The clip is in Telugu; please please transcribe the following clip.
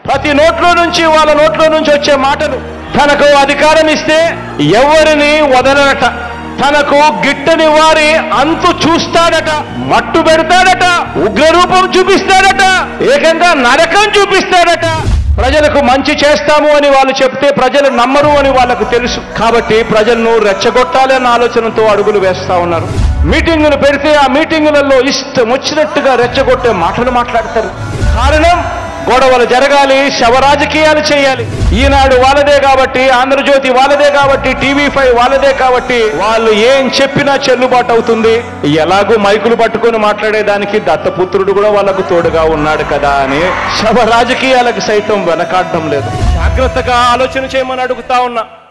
ప్రతి నోట్లో నుంచి వాళ్ళ నోట్లో నుంచి వచ్చే మాటలు తనకు అధికారం ఇస్తే ఎవరిని వదలనట తనకు గిట్టని వారి అంతు చూస్తాడట మట్టు పెడతాడట ఉగ్రరూపం చూపిస్తాడట ఏకంగా నరకం చూపిస్తాడట ప్రజలకు మంచి చేస్తాము అని వాళ్ళు చెప్తే ప్రజలు నమ్మరు అని వాళ్ళకు తెలుసు కాబట్టి ప్రజలను రెచ్చగొట్టాలి అన్న ఆలోచనతో అడుగులు వేస్తా ఉన్నారు మీటింగులు పెడితే ఆ మీటింగులలో ఇష్టం వచ్చినట్టుగా రెచ్చగొట్టే మాటలు మాట్లాడతారు కారణం గొడవలు జరగాలి శవ రాజకీయాలు చేయాలి ఈనాడు వాళ్ళదే కాబట్టి ఆంధ్రజ్యోతి వాళ్ళదే కాబట్టి టీవీ ఫైవ్ వాళ్ళదే కాబట్టి వాళ్ళు ఏం చెప్పినా చెల్లుబాటు అవుతుంది ఎలాగూ మైకులు పట్టుకొని మాట్లాడేదానికి దత్తపుత్రుడు కూడా వాళ్ళకు తోడుగా ఉన్నాడు కదా అని శవ రాజకీయాలకు సైతం వెనకాడడం లేదు జాగ్రత్తగా ఆలోచన చేయమని అడుగుతా ఉన్నా